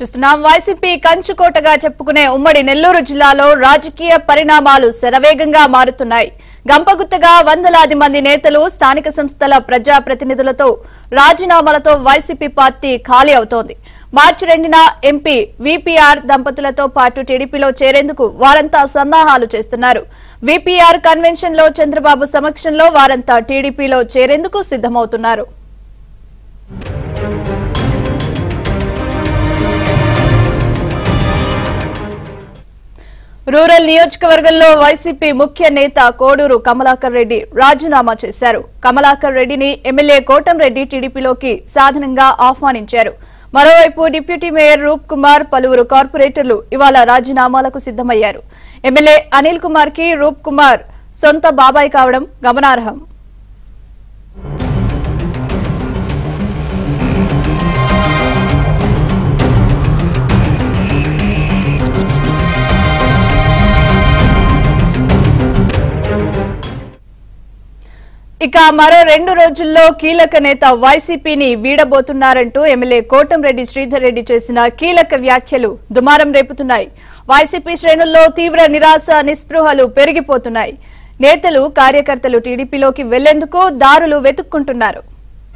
చూస్తున్నాం వైసీపీ కంచుకోటగా చెప్పుకునే ఉమ్మడి నెల్లూరు జిల్లాలో రాజకీయ పరిణామాలు శరవేగంగా మారుతున్నాయి గంపగుత్తగా వందలాది మంది నేతలు స్థానిక సంస్థల ప్రజా ప్రతినిధులతో రాజీనామాలతో వైసీపీ పార్టీ ఖాళీ అవుతోంది మార్చి రెండున ఎంపీ విపిఆర్ దంపతులతో పాటు టీడీపీలో చేరేందుకు వారంతా సన్నాహాలు చేస్తున్నారు విపిఆర్ కన్వెన్షన్ లో చంద్రబాబు సమక్షంలో వారంతా టీడీపీలో చేరేందుకు సిద్ధమవుతున్నారు రూరల్ నియోజకవర్గంలో వైసీపీ ముఖ్య నేత కోడూరు కమలాకర్ రెడ్డి రాజీనామా చేశారు కమలాకర్ రెడ్డిని ఎమ్మెల్యే కోటంరెడ్డి టీడీపీలోకి సాధనంగా ఆహ్వానించారు మరోవైపు డిప్యూటీ మేయర్ రూప్ కుమార్ పలువురు కార్పొరేటర్లు ఇవాళ రాజీనామాలకు సిద్ధమయ్యారు ఎమ్మెల్యే అనిల్ కుమార్ కి రూప్ కుమార్ సొంత బాబాయ్ కావడం గమనార్హం ఇక మరో రెండు రోజుల్లో కీలక నేత వైసీపీని వీడబోతున్నారంటూ ఎమ్మెల్యే కోటంరెడ్డి శ్రీధర్ రెడ్డి చేసిన కీలక వ్యాఖ్యలు దుమారం రేపుతున్నాయి వైసీపీ శ్రేణుల్లో తీవ్ర నిరాశ నిస్పృహలు పెరిగిపోతున్నాయి నేతలు కార్యకర్తలు టీడీపీలోకి వెళ్లేందుకు దారులు వెతుక్కుంటున్నారు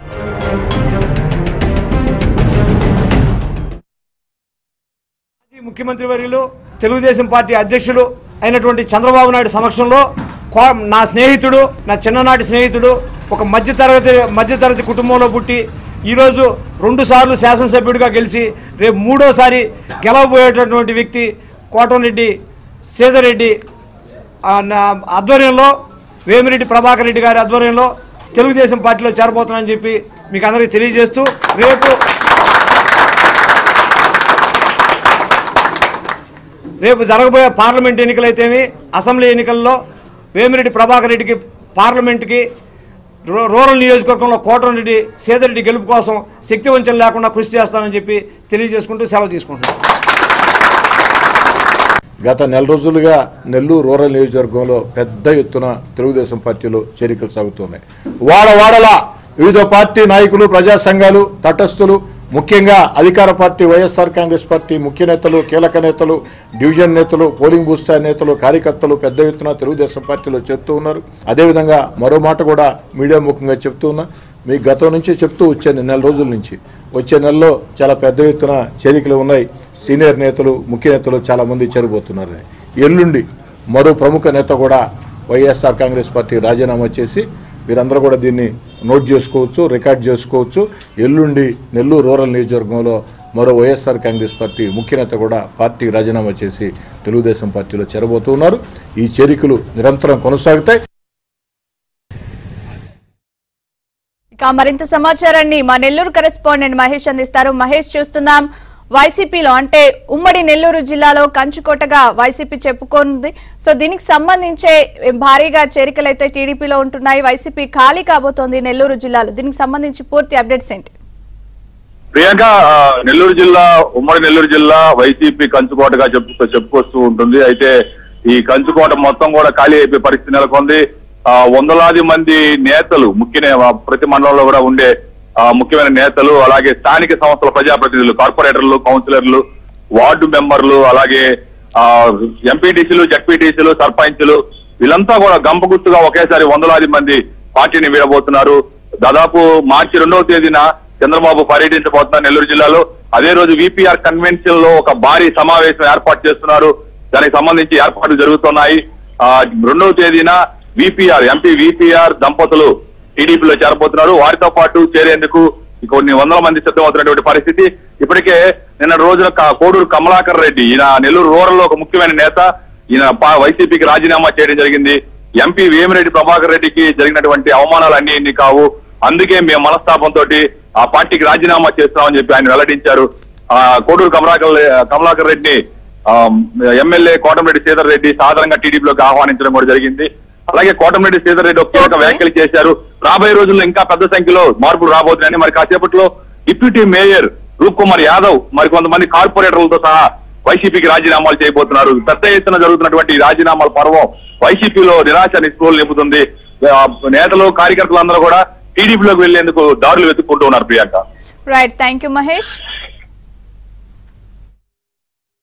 మాజీ ముఖ్యమంత్రి వర్యులు తెలుగుదేశం పార్టీ అధ్యక్షులు అయినటువంటి చంద్రబాబు నాయుడు సమక్షంలో కో- నా స్నేహితుడు నా చిన్ననాటి స్నేహితుడు ఒక మధ్యతరగతి మధ్యతరగతి కుటుంబంలో పుట్టి ఈరోజు రెండు సార్లు శాసనసభ్యుడిగా గెలిచి రేపు మూడోసారి గెలవబోయేటటువంటి వ్యక్తి కోటంరెడ్డి సీతారెడ్డి ఆ, నా ఆధ్వర్యంలో వేమిరెడ్డి ప్రభాకర్ రెడ్డి గారి ఆధ్వర్యంలో తెలుగుదేశం పార్టీలో చేరబోతున్నానని చెప్పి మీకు అందరికీ తెలియజేస్తూ రేపు రేపు జరగబోయే పార్లమెంట్ ఎన్నికలైతేమి అసెంబ్లీ ఎన్నికల్లో వేమిరెడ్డి ప్రభాకర్ రెడ్డికి పార్లమెంట్కి రూ- రూరల్ నియోజకవర్గంలో కోటరెడ్డి సేదరెడ్డి గెలుపు కోసం శక్తి వంచన లేకుండా కృషి చేస్తానని చెప్పి తెలియజేసుకుంటూ సెలవు తీసుకుంటున్నాను గత నెల రోజులుగా నెల్లూరు రూరల్ నియోజకవర్గంలో పెద్ద ఎత్తున తెలుగుదేశం పార్టీలో చేరికలు సాగుతున్నాయి వాడ వాడలా వివిధ పార్టీ నాయకులు ప్రజా సంఘాలు తటస్థులు ముఖ్యంగా అధికార పార్టీ వైఎస్ఆర్ కాంగ్రెస్ పార్టీ ముఖ్య నేతలు కీలక నేతలు డివిజన్ నేతలు పోలింగ్ బూత్ స్థాయి నేతలు కార్యకర్తలు పెద్ద ఎత్తున తెలుగుదేశం పార్టీలో చెప్తూ ఉన్నారు అదేవిధంగా మరో మాట కూడా మీడియా ముఖంగా చెప్తూ ఉన్నా మీకు గతం నుంచి చెప్తూ వచ్చాను నెల రోజుల నుంచి వచ్చే నెలలో చాలా పెద్ద ఎత్తున చేరికలు ఉన్నాయి సీనియర్ నేతలు ముఖ్య నేతలు చాలా మంది చేరబోతున్నారు ఎల్లుండి మరో ప్రముఖ నేత కూడా వైఎస్ఆర్ కాంగ్రెస్ పార్టీ రాజీనామా చేసి వీరందరూ కూడా దీన్ని నోట్ చేసుకోవచ్చు రికార్డ్ చేసుకోవచ్చు ఎల్లుండి నెల్లూరు రూరల్ నియోజకవర్గంలో మరో వైఎస్ఆర్ కాంగ్రెస్ పార్టీ ముఖ్య నేత కూడా పార్టీ రాజీనామా చేసి తెలుగుదేశం పార్టీలో చేరబోతున్నారు ఈ చేరికలు నిరంతరం కొనసాగుతాయి ఇక మరింత సమాచారాన్ని మా నెల్లూరు కరెస్పాండెంట్ మహేష్ అందిస్తారు మహేష్ చూస్తున్నాం వైసీపీలో అంటే ఉమ్మడి నెల్లూరు జిల్లాలో కంచుకోటగా వైసీపీ చెప్పుకుంది సో దీనికి సంబంధించే భారీగా చేరికలైతే టీడీపీలో ఉంటున్నాయి వైసీపీ ఖాళీ కాబోతోంది నెల్లూరు జిల్లాలో దీనికి సంబంధించి పూర్తి అప్డేట్స్ ఏంటి ప్రియాంక ఆ, నెల్లూరు జిల్లా ఉమ్మడి నెల్లూరు జిల్లా వైసీపీ కంచుకోటగా చెప్పు చెప్పుకొస్తూ ఉంటుంది అయితే ఈ కంచుకోట మొత్తం కూడా ఖాళీ అయిపోయే పరిస్థితి నెలకొంది ఆ, వందలాది మంది నేతలు ముఖ్య నే- ఆ, ప్రతి మండలంలో కూడా ఉండే ఆ, ముఖ్యమైన నేతలు అలాగే స్థానిక సంస్థల ప్రజాప్రతినిధులు కార్పొరేటర్లు కౌన్సిలర్లు వార్డు మెంబర్లు అలాగే ఎంపీటీసీలు జడ్పీటీసీలు సర్పంచ్లు వీళ్ళంతా కూడా గంపగుత్తుగా ఒకేసారి వందలాది మంది పార్టీని వీడబోతున్నారు దాదాపు మార్చి రెండవ తేదీన చంద్రబాబు పర్యటించబోతున్నారు నెల్లూరు జిల్లాలో అదే రోజు విపిఆర్ కన్వెన్షన్ లో ఒక భారీ సమావేశం ఏర్పాటు చేస్తున్నారు దానికి సంబంధించి ఏర్పాట్లు జరుగుతున్నాయి ఆ రెండవ తేదీన విపిఆర్ ఎంపీ విపిఆర్ దంపతులు టీడీపీలో చేరబోతున్నారు వారితో పాటు చేరేందుకు కొన్ని వందల మంది సిద్ధమవుతున్నటువంటి పరిస్థితి ఇప్పటికే నిన్న రోజున క- కోడూరు కమలాకర్ రెడ్డి ఈయన నెల్లూరు రూరల్ లో ఒక ముఖ్యమైన నేత ఈయన పా- వైసీపీకి రాజీనామా చేయడం జరిగింది ఎంపీ వేమిరెడ్డి ప్రభాకర్ రెడ్డికి జరిగినటువంటి అవమానాలు అన్ని ఇన్ని కావు అందుకే మేము మనస్తాపంతో ఆ పార్టీకి రాజీనామా చేస్తున్నామని చెప్పి ఆయన వెల్లడించారు ఆ కోడూరు కమలాకర్ కమలాకర్ రెడ్డిని ఆ, ఎమ్మెల్యే కోటమిరెడ్డి శ్రీధర్ రెడ్డి సాధారణంగా టీడీపీలోకి ఆహ్వానించడం కూడా జరిగింది అలాగే కోటమిరెడ్డి శ్రీధర్ రెడ్డి ఒక కీలక Okay. వ్యాఖ్యలు చేశారు రాబోయే రోజుల్లో ఇంకా పెద్ద సంఖ్యలో మార్పులు రాబోతున్నాయని మరి కాసేపట్లో డిప్యూటీ మేయర్ రూప్ కుమార్ యాదవ్ మరి కొంతమంది కార్పొరేటర్లతో సహా వైసీపీకి రాజీనామాలు చేయబోతున్నారు పెద్ద ఎత్తున జరుగుతున్నటువంటి ఈ రాజీనామాల పర్వం వైసీపీలో నిరాశ నిస్పృహలు నింపుతుంది ఆ, నేతలు కార్యకర్తలు అందరూ కూడా టీడీపీలోకి వెళ్లేందుకు దారులు వెతుక్కుంటూ ఉన్నారు Priyanka right thank you Mahesh